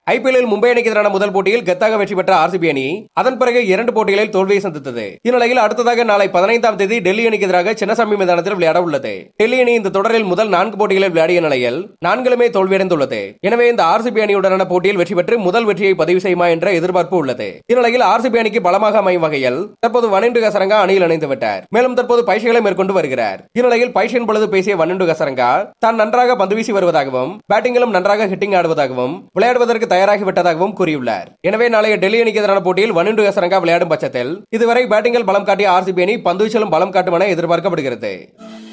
ஐபிஎல்லில் மும்பை அணிக்கு எதிரான முதல் போட்டியில் கெத்தாக வெற்றி பெற்ற ஆர்சிபி அணி அதன் பிறகு இரண்டு போட்டிகளில் தோல்வியை சந்தித்தது இந்நிலையில் அடுத்ததாக நாளை பதினைந்தாம் தேதி டெல்லி அணிக்கு எதிராக சின்னசாமி மைதானத்தில் விளையாட உள்ளது டெல்லி அணி இந்த தொடரில் முதல் நான்கு போட்டிகளில் விளையாடிய நிலையில் நான்கிலுமே தோல்வியடைந்துள்ளது எனவே இந்த ஆர்சிபி அணியுடனான போட்டியில் வெற்றி பெற்று முதல் வெற்றியை பதிவு செய்யுமா என்ற எதிர்பார்ப்பு உள்ளது இந்நிலையில் ஆர்சிபி அணிக்கு பலமாக அமையும் வகையில் தற்போது வனிண்டு கசரங்கா அணியில் இணைந்து விட்டார் மேலும் தற்போது பயிற்சிகளை மேற்கொண்டு வருகிறார் இந்நிலையில் பயிற்சியின் பொழுது பேசிய வனிண்டு கசரங்கா தான் நன்றாக பந்து வீசி வருவதாகவும் பேட்டிங்கிலும் நன்றாக ஹிட்டிங் ஆடுவதாகவும் விளையாடுவதற்கு தயாராகி விட்டதாகவும் கூறியுள்ளார் எனவே நாளைய டெல்லி அணிக்கு எதிரான போட்டியில் வனிண்டு கசரங்கா விளையாடும் பட்சத்தில் இதுவரை பேட்டிங்கில் பலம் காட்டிய ஆர்சிபி அணி பந்துவீச்சிலும் பலம் காட்டும் என எதிர்பார்க்கப்படுகிறது